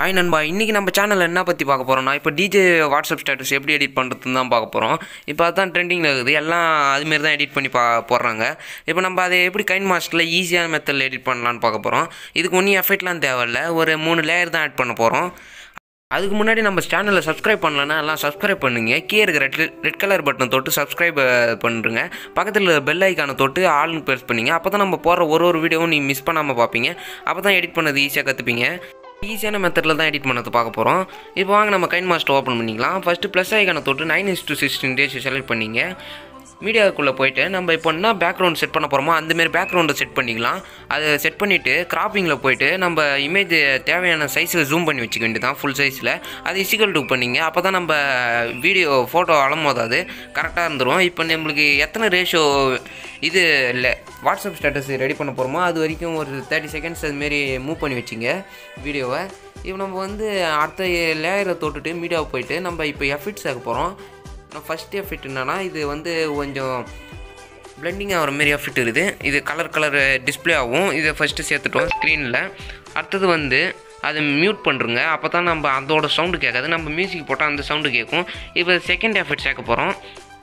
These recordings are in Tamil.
ஹாய் நண்பா இன்றைக்கி நம்ம சேனலில் என்ன பற்றி பார்க்க போகிறோம்னா இப்போ டிஜே வாட்ஸ்அப் ஸ்டேட்டஸ் எப்படி எடிட் பண்ணுறதுன்னு தான் பார்க்க போகிறோம் இப்போ அதுதான் ட்ரெண்டிங்கில் இருக்குது எல்லாம் அதுமாரி தான் எடிட் பண்ணி பா போடுறாங்க இப்போ நம்ம அதை எப்படி கைன் மாஸ்டரில் ஈஸியான மெத்தடில் எடிட் பண்ணலான்னு பார்க்க போகிறோம் இதுக்கு ஒன்றும் எஃபெக்ட்லாம் தேவையில்ல ஒரு மூணு லேயர் தான் ஆட் பண்ண போகிறோம் அதுக்கு முன்னாடி நம்ம சேனலை சப்ஸ்கிரைப் பண்ணலன்னா எல்லாம் சப்ஸ்கிரைப் பண்ணுங்க கீழே இருக்கிற ரெட் ரெட் கலர் பட்டனை தொட்டு சப்ஸ்கிரைப் பண்ணுறங்க பக்கத்தில் பெல் ஐக்கானை தொட்டு ஆல்னு ப்ரெஸ் பண்ணிங்க அப்போ தான் நம்ம போடுற ஒரு ஒரு வீடியோவும் நீங்கள் மிஸ் பண்ணாமல் பார்ப்பீங்க அப்போ தான் எடிட் பண்ணது ஈஸியாக கற்றுப்பீங்க ஈஸியான மெத்தடில் தான் எடிட் பண்ணது பார்க்க போகிறோம் இப்போ வாங்க நம்ம கைன் மாஸ்டர் ஓப்பன் பண்ணிக்கலாம் ஃபஸ்ட்டு ப்ளஸ் ஐக்கானை தொட்டு நைன் இஸ் டூ சிக்ஸ்டீன் டேஸ் செலக்ட் பண்ணிங்க மீடியாவுக்குள்ளே போயிட்டு நம்ம இப்போ என்ன பேக்ரவுண்ட் செட் பண்ண போகிறோமோ அந்தமாரி பேக்ரவுண்டை செட் பண்ணிக்கலாம் அதை செட் பண்ணிவிட்டு கிராப்பிங்கில் போயிட்டு நம்ம இமேஜ் தேவையான சைஸில் ஜூம் பண்ணி வச்சுக்க வேண்டியதான் ஃபுல் சைஸில் அது இசிக்கல் டூ பண்ணிங்க அப்போ தான் நம்ம வீடியோ ஃபோட்டோ அலம்போதாது கரெக்டாக இருந்துடும் இப்போ நம்மளுக்கு எத்தனை ரேஷியோ இது இல்லை வாட்ஸ்அப் ஸ்டேட்டஸ் ரெடி பண்ண போகிறோமோ அது வரைக்கும் ஒரு தேர்ட்டி செகண்ட்ஸ் அதுமாரி மூவ் பண்ணி வச்சுங்க வீடியோவை இப்போ நம்ம வந்து அடுத்த லேயரை தொட்டுட்டு மீடியாவை போயிட்டு நம்ம இப்போ எஃபிட்ஸ் ஆக போகிறோம் ஃபஸ்ட் எஃபெக்ட் என்னன்னா இது வந்து கொஞ்சம் பிளெண்டிங் ஆகிற மாரி எஃபெக்ட் இருக்குது இது கலர் கலர் டிஸ்பிளே ஆகும் இதை ஃபஸ்ட்டு சேர்த்துட்டோம் ஸ்க்ரீனில் அடுத்தது வந்து அதை மியூட் பண்ணுறோங்க அப்போ தான் நம்ம அதோட சவுண்டு கேட்காது நம்ம மியூசிக் போட்டால் அந்த சவுண்டு கேட்கும் இப்போ செகண்ட் எஃபெக்ட் சேர்க்க போகிறோம்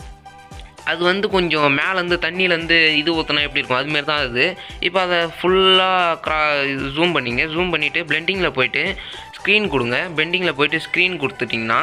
அது வந்து கொஞ்சம் மேலேருந்து தண்ணியிலேருந்து இது ஊற்றினா எப்படி இருக்கும் அதுமாரி தான் அது இப்போ அதை ஃபுல்லாக க்ரா ஜூம் பண்ணிங்க ஜூம் பண்ணிவிட்டு பிளெண்டிங்கில் போயிட்டு ஸ்க்ரீன் கொடுங்க பெண்டிங்கில் போயிட்டு ஸ்க்ரீன் கொடுத்துட்டிங்கன்னா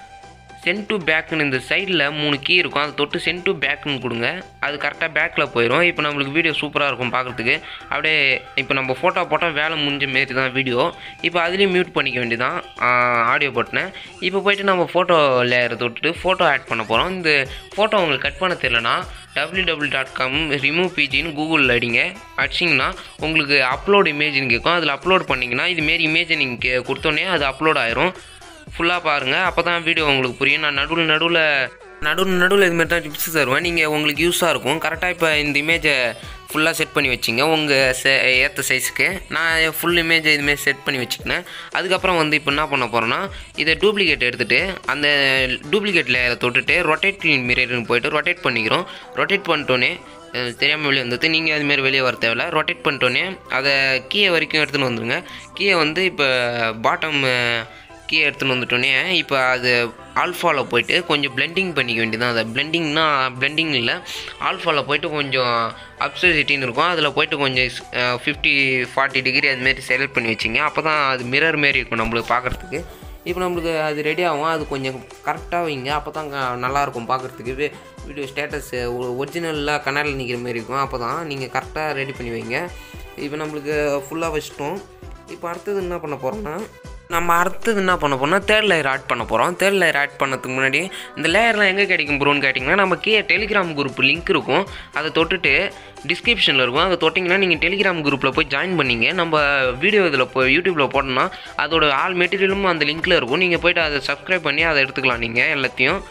சென்ட் டு பேக்குன்னு இந்த சைடில் மூணு கீ இருக்கும் அதை தொட்டு சென்ட் டு பேக்குன்னு கொடுங்க அது கரெக்டாக பேக்கில் போயிடும் இப்போ நம்மளுக்கு வீடியோ சூப்பராக இருக்கும் பார்க்குறதுக்கு அப்படியே இப்போ நம்ம ஃபோட்டோ போட்டால் வேலை முடிஞ்ச மாரி தான் வீடியோ இப்போ அதுலேயும் மியூட் பண்ணிக்க வேண்டியதான் ஆடியோ பட்டனை இப்போ போயிட்டு நம்ம ஃபோட்டோ லேயரை தொட்டுட்டு ஃபோட்டோ ஆட் பண்ண போகிறோம் இந்த ஃபோட்டோ உங்களுக்கு கட் பண்ண தெரியலனா W W dot com remove பிஜின்னு கூகுளில் அடிங்க அடிச்சிங்கன்னா உங்களுக்கு அப்லோட் இமேஜ்னு கேட்கும் அதில் அப்லோட் பண்ணிங்கன்னா இதுமாரி இமேஜை நீங்கள் கொடுத்தோன்னே அது அப்லோட் ஆயிரும் ஃபுல்லாக பாருங்கள் அப்போ தான் வீடியோ உங்களுக்கு புரியும் நான் நடுவில் நடுவில் நடுவில் நடுவில் இதுமாரி தான் டிப்ஸ் தருவேன் நீங்கள் உங்களுக்கு யூஸாக இருக்கும் கரெக்டாக இப்போ இந்த இமேஜை ஃபுல்லாக செட் பண்ணி வச்சிங்க உங்கள் சே ஏற்ற சைஸுக்கு நான் ஃபுல் இமேஜை இதுமாரி செட் பண்ணி வச்சுக்கினேன் அதுக்கப்புறம் வந்து இப்போ என்ன பண்ண போகிறேன்னா இதை டூப்ளிகேட் எடுத்துகிட்டு அந்த டூப்ளிகேட்டில் தொட்டுட்டு ரொட்டேட் மிரர்னு போயிட்டு ரொட்டேட் பண்ணிக்கிறோம் ரொட்டேட் பண்ணிட்டோன்னே தெரியாமல் வெளியே வந்தது நீங்கள் அதுமாரி வெளியே வர தேவையில்ல ரொட்டேட் பண்ணிட்டோன்னே அதை கீழே வரைக்கும் எடுத்துகிட்டு வந்துடுங்க கீழே வந்து இப்போ பாட்டம் கீழே எடுத்துகிட்டு வந்துட்டோன்னே இப்போ அது ஆல்ஃபாவில் போயிட்டு கொஞ்சம் பிளெண்டிங் பண்ணிக்க வேண்டியதான் அதை பிளெண்டிங்னா பிளெண்டிங் இல்லை ஆல்ஃபாவில் போயிட்டு கொஞ்சம் அப்சசிட்டின்னு இருக்கும் அதில் போயிட்டு கொஞ்சம் ஃபிஃப்டி ஃபார்ட்டி டிகிரி அதுமாரி செலக்ட் பண்ணி வச்சிங்க அப்போ தான் அது மிரர் மாரி இருக்கும் நம்மளுக்கு பார்க்குறதுக்கு இப்போ நம்மளுக்கு அது ரெடி ஆகும் அது கொஞ்சம் கரெக்டாக வைங்க அப்போ தான் நல்லாயிருக்கும் பார்க்குறதுக்கு வீடியோ ஸ்டேட்டஸ் ஒரிஜினலாக கனலில் நிற்கிற மாரி இருக்கும் அப்போ தான் நீங்கள் கரெக்டாக ரெடி பண்ணி வைங்க இப்போ நம்மளுக்கு ஃபுல்லாக வச்சிட்டோம் இப்போ அடுத்தது என்ன பண்ண போகிறோம்னா நம்ம அடுத்தது என்ன பண்ண போறோம்னா தேர்ட் லேயர் ஆட் பண்ண போகிறோம் தேர்ட் லேயர் ஆட் பண்ணதுக்கு முன்னாடி இந்த லேயர்லாம் எங்கே கிடைக்கும் ப்ரோன்னு கேட்டிங்கன்னா நம்ம கீழே டெலிகிராம் குரூப் லிங்க் இருக்கும் அதை தொட்டுட்டு டிஸ்கிரிப்ஷனில் இருக்கும் அதை தொட்டிங்கன்னா நீங்கள் டெலிகிராம் குரூப்பில் போய் ஜாயின் பண்ணிங்க நம்ம வீடியோ இதில் போய் யூடியூப்பில் போட்டோம்னா அதோட ஆல் மெட்டீரியலும் அந்த லிங்க்கில் இருக்கும் நீங்கள் போய்ட்டு அதை சப்ஸ்கிரைப் பண்ணி அதை எடுத்துக்கலாம் நீங்கள் எல்லாத்தையும்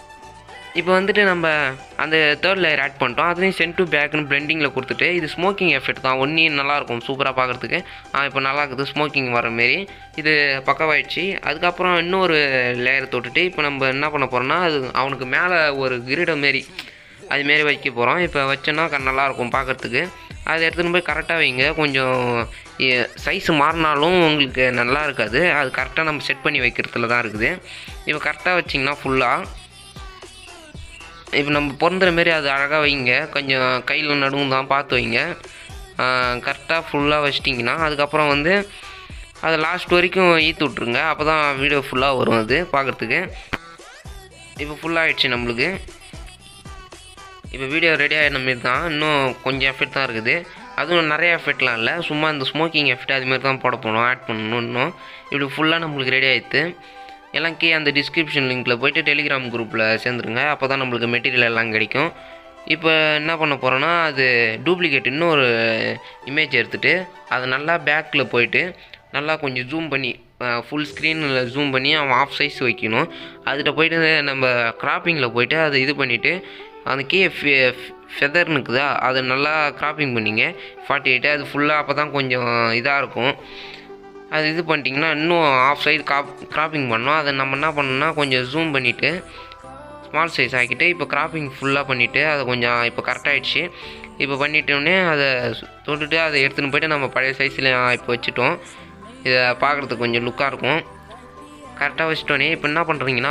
இப்போ வந்துட்டு நம்ம அந்த தேர்ட் லேயர் ஆட் பண்ணிட்டோம் அதுலேயும் சென்ட் டு பேக்குன்னு பிளெண்டிங்கில் கொடுத்துட்டு இது ஸ்மோக்கிங் எஃபெக்ட் தான் ஒன்றி நல்லாயிருக்கும் சூப்பராக பார்க்குறதுக்கு இப்போ நல்லா இருக்குது ஸ்மோக்கிங் வர மாரி இது பக்கவாயிடுச்சு அதுக்கப்புறம் இன்னொரு லேயர் தொட்டுட்டு இப்போ நம்ம என்ன பண்ண போகிறோம்னா அது அவனுக்கு மேலே ஒரு கிரீடம் மாரி அதுமாரி வைக்க போகிறோம் இப்போ வச்சோன்னா நல்லாயிருக்கும் பார்க்குறதுக்கு அதை எடுத்துகிட்டு போய் கரெக்டாக வைங்க கொஞ்சம் சைஸ் மாறினாலும் உங்களுக்கு நல்லா இருக்காது அது கரெக்டாக நம்ம செட் பண்ணி வைக்கிறதுல தான் இருக்குது இப்போ கரெக்டாக வச்சிங்கன்னா ஃபுல்லாக இப்போ நம்ம பிறந்துற மாரி அது அழகாக வைங்க கொஞ்சம் கையில் நடுவும் தான் பார்த்து வைங்க கரெக்டாக ஃபுல்லாக வச்சிட்டிங்கன்னா அதுக்கப்புறம் வந்து அதை லாஸ்ட் வரைக்கும் ஈத்து விட்ருங்க அப்போ தான் வீடியோ ஃபுல்லாக வரும் அது பார்க்குறதுக்கு இப்போ ஃபுல்லாகிடுச்சு நம்மளுக்கு இப்போ வீடியோ ரெடி ஆகின மாரி தான் இன்னும் கொஞ்சம் எஃபெக்ட் தான் இருக்குது அதுவும் நிறைய எஃபெக்ட்லாம் இல்லை சும்மா இந்த ஸ்மோக்கிங் எஃபெக்ட் அதுமாரி தான் போட போகணும் ஆட் பண்ணணும் இன்னும் இப்படி ஃபுல்லாக நம்மளுக்கு ரெடி ஆகிடுது எல்லாம் கீழே அந்த டிஸ்கிரிப்ஷன் லிங்க்கில் போய்ட்டு டெலிகிராம் குரூப்பில் சேர்ந்துருங்க அப்போ தான் நம்மளுக்கு மெட்டீரியல் எல்லாம் கிடைக்கும் இப்போ என்ன பண்ண போகிறோன்னா அது டூப்ளிகேட் இன்னொரு இமேஜ் எடுத்துகிட்டு அது நல்லா பேக்கில் போயிட்டு நல்லா கொஞ்சம் ஜூம் பண்ணி ஃபுல் ஸ்க்ரீனில் ஜூம் பண்ணி அவன் ஆஃப் சைஸ் வைக்கணும் அதில் போயிட்டு நம்ம கிராப்பிங்கில் போயிட்டு அதை இது பண்ணிவிட்டு அந்த கீழே ஃபெதர்னு இருக்குதா அதை நல்லா கிராப்பிங் பண்ணிங்க ஃபார்ட்டி எயிட்டு அது ஃபுல்லாக அப்போ தான் கொஞ்சம் இதாக இருக்கும் அது இது பண்ணிட்டிங்கன்னா இன்னும் ஆஃப் சைடு காப் கிராப்பிங் பண்ணோம் அதை நம்ம என்ன பண்ணோம்னா கொஞ்சம் ஜூம் பண்ணிவிட்டு ஸ்மால் சைஸ் ஆக்கிட்டு இப்போ கிராப்பிங் ஃபுல்லாக பண்ணிவிட்டு அதை கொஞ்சம் இப்போ கரெக்டாகிடுச்சு இப்போ பண்ணிட்டோடனே அதை தொட்டுட்டு அதை எடுத்துன்னு போயிட்டு நம்ம பழைய சைஸில் இப்போ வச்சுட்டோம் இதை பார்க்குறதுக்கு கொஞ்சம் லுக்காக இருக்கும் கரெக்டாக வச்சிட்டோன்னே இப்போ என்ன பண்ணுறீங்கன்னா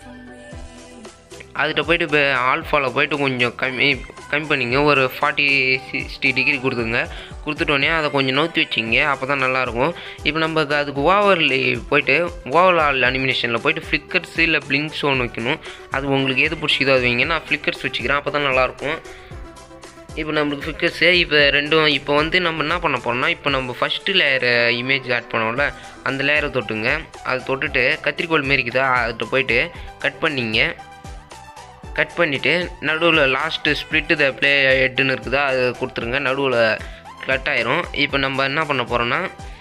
அதுகிட்ட போயிட்டு இப்போ ஆல்ஃபாவில் போயிட்டு கொஞ்சம் கம்மி கம்மி பண்ணிங்க ஒரு ஃபார்ட்டி சிக்ஸ்டி டிகிரி கொடுத்துங்க கொடுத்துட்டோன்னே அதை கொஞ்சம் நோத்தி வச்சிங்க அப்போ தான் நல்லாயிருக்கும் இப்போ நம்ம அதுக்கு ஓவரில் போயிட்டு ஓவரால் அனிமினேஷனில் போயிட்டு ஃப்ளிக்கர்ஸ் இல்லை பிளிங்க்ஸ் ஒன்று வைக்கணும் அது உங்களுக்கு எது பிடிச்சிதோ அது வைங்க நான் ஃப்ளிக்கர்ஸ் வச்சுக்கிறேன் அப்போ தான் நல்லாயிருக்கும் இப்போ நம்மளுக்கு ஃபிக்கர்ஸு இப்போ ரெண்டும் இப்போ வந்து நம்ம என்ன பண்ண போகிறோம்னா இப்போ நம்ம ஃபஸ்ட்டு லேயரை இமேஜ் ஆட் பண்ணோம்ல அந்த லேயரை தொட்டுங்க அது தொட்டுட்டு கத்திரிக்கோள் மாரிக்குதா அதுகிட்ட போயிட்டு கட் பண்ணிங்க கட் பண்ணிவிட்டு நடுவில் லாஸ்ட்டு ஸ்ப்ளிட்டு த ப்ளே ஹெட்டுன்னு இருக்குதா அது கொடுத்துருங்க நடுவில் கட் ஆயிரும் இப்போ நம்ம என்ன பண்ண போகிறோன்னா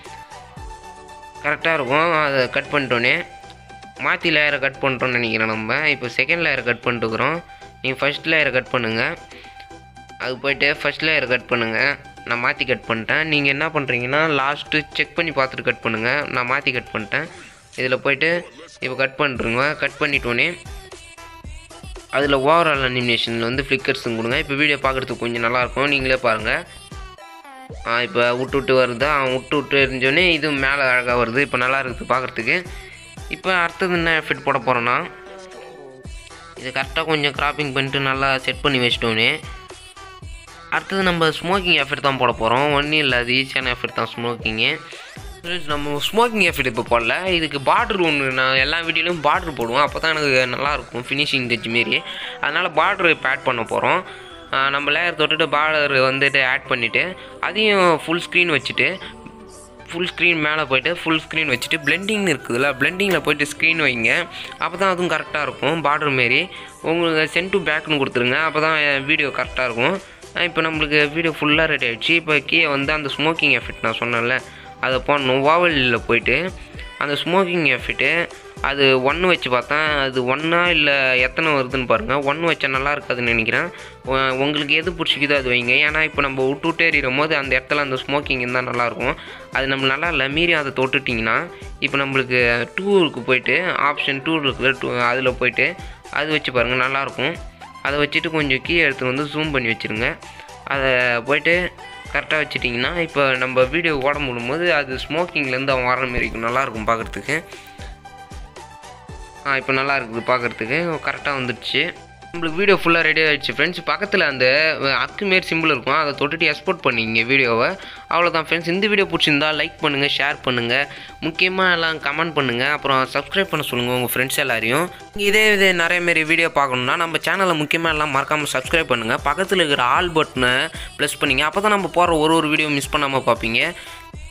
கரெக்டாக இருக்கும் அதை கட் பண்ணிட்டோன்னே மாற்றி லேயரை கட் பண்ணிட்டோம்னு நினைக்கிறேன் நம்ம இப்போ செகண்ட் லேயரை கட் பண்ணிட்டுக்கிறோம் நீங்கள் ஃபஸ்ட் லேயரை கட் பண்ணுங்கள் அது போயிட்டு ஃபஸ்ட் லேயர் கட் பண்ணுங்கள் நான் மாற்றி கட் பண்ணிட்டேன் நீங்கள் என்ன பண்ணுறீங்கன்னா லாஸ்ட்டு செக் பண்ணி பார்த்துட்டு கட் பண்ணுங்கள் நான் மாற்றி கட் பண்ணிட்டேன் இதில் போயிட்டு இப்போ கட் பண்ணுறோங்க கட் பண்ணிட்டோன்னே அதில் ஓவரால் அனிமேஷனில் வந்து ஃப்ளிக்கர்ஸும் கொடுங்க இப்போ வீடியோ பார்க்குறதுக்கு கொஞ்சம் நல்லாயிருக்கும் நீங்களே பாருங்கள் இப்போ விட்டு விட்டு வருதா விட்டு விட்டு எரிஞ்சோடனே இது மேலே அழகாக வருது இப்போ நல்லா இருக்குது பார்க்குறதுக்கு இப்போ அடுத்தது என்ன எஃபெக்ட் போட போகிறோன்னா இது கரெக்டாக கொஞ்சம் கிராப்பிங் பண்ணிட்டு நல்லா செட் பண்ணி வச்சிட்டோன்னே அடுத்தது நம்ம ஸ்மோக்கிங் எஃபெக்ட் தான் போட போகிறோம் ஒன்றும் இல்லை அது ஈஸியான எஃபெக்ட் தான் ஸ்மோக்கிங்கு நம்ம ஸ்மோக்கிங் எஃபெக்ட் இப்போ போடல இதுக்கு பார்டர் ஒன்று நான் எல்லா வீடியோலையும் பார்டர் போடுவோம் அப்போ தான் எனக்கு நல்லாயிருக்கும் ஃபினிஷிங் டச் மாரி அதனால் பார்டர் இப்போ ஆட் பண்ண போகிறோம் நம்ம லேயர் தொட்டுட்டு பார்டர் வந்துட்டு ஆட் பண்ணிவிட்டு அதையும் ஃபுல் ஸ்க்ரீன் வச்சுட்டு ஃபுல் ஸ்க்ரீன் மேலே போயிட்டு ஃபுல் ஸ்க்ரீன் வச்சுட்டு பிளெண்டிங் இருக்குதுல்ல பிளெண்டிங்கில் போயிட்டு ஸ்க்ரீன் வைங்க அப்போ தான் அதுவும் கரெக்டாக இருக்கும் பார்டர் மாரி உங்களுக்கு சென்ட் டு பேக்னு கொடுத்துருங்க அப்போ தான் வீடியோ கரெக்டாக இருக்கும் இப்போ நம்மளுக்கு வீடியோ ஃபுல்லாக ரெடி ஆகிடுச்சு இப்போ கீழே வந்து அந்த ஸ்மோக்கிங் எஃபெக்ட் நான் சொன்னேன்ல அதை போடணும் ஓவலில் போயிட்டு அந்த ஸ்மோக்கிங் எஃபெக்ட்டு அது ஒன்று வச்சு பார்த்தேன் அது ஒன்றா இல்லை எத்தனை வருதுன்னு பாருங்கள் ஒன்று வச்சா நல்லா இருக்காதுன்னு நினைக்கிறேன் உ- உங்களுக்கு எது பிடிச்சிக்குதோ அது வைங்க ஏன்னா இப்போ நம்ம விட்டு விட்டே எறியும் போது அந்த இடத்துல அந்த ஸ்மோக்கிங் இருந்தால் நல்லாயிருக்கும் அது நம்ம நல்லா இல்லை மீறி அதை தொட்டுட்டிங்கன்னா இப்போ நம்மளுக்கு டூருக்கு போயிட்டு ஆப்ஷன் டூ இருக்குது டூ அதில் போயிட்டு அது வச்சு பாருங்கள் நல்லாயிருக்கும் அதை வச்சுட்டு கொஞ்சம் கீழே எடுத்து வந்து ஜூம் பண்ணி வச்சுருங்க அதை போயிட்டு கரெக்டாக வச்சிட்டிங்கன்னா இப்போ நம்ம வீடியோ ஓட முடியும்போது அது ஸ்மோக்கிங்லேருந்து அவன் வர மாரி இருக்கும் நல்லாயிருக்கும் பார்க்குறதுக்கு ஆ இப்போ நல்லா இருக்குது பார்க்குறதுக்கு கரெக்டாக வந்துடுச்சு நம்மளுக்கு வீடியோ ஃபுல்லாக ரெடி ஆகிடுச்சு ஃப்ரெண்ட்ஸ் பக்கத்தில் அந்த அஹ், அக்கு மாரி சிம்பிள் இருக்கும் அதை தொட்டுட்டு எக்ஸ்போர்ட் பண்ணிங்க வீடியோவை அவ்வளோதான் ஃப்ரெண்ட்ஸ் இந்த வீடியோ பிடிச்சிருந்தா லைக் பண்ணுங்கள் ஷேர் பண்ணுங்கள் முக்கியமாக எல்லாம் கமெண்ட் பண்ணுங்கள் அப்புறம் சப்ஸ்கிரைப் பண்ண சொல்லுங்கள் உங்கள் ஃப்ரெண்ட்ஸ் எல்லாரையும் நீங்க இதே இதே நிறைய மாரி வீடியோ பார்க்கணுன்னா நம்ம சேனலை முக்கியமாக எல்லாம் மறக்காமல் சப்ஸ்கிரைப் பண்ணுங்கள் பக்கத்தில் இருக்கிற ஆல் பட்டனை ப்ளஸ் பண்ணிங்க அப்போ தான் நம்ம போகிற ஒரு ஒரு வீடியோ மிஸ் பண்ணாமல் பார்ப்பீங்க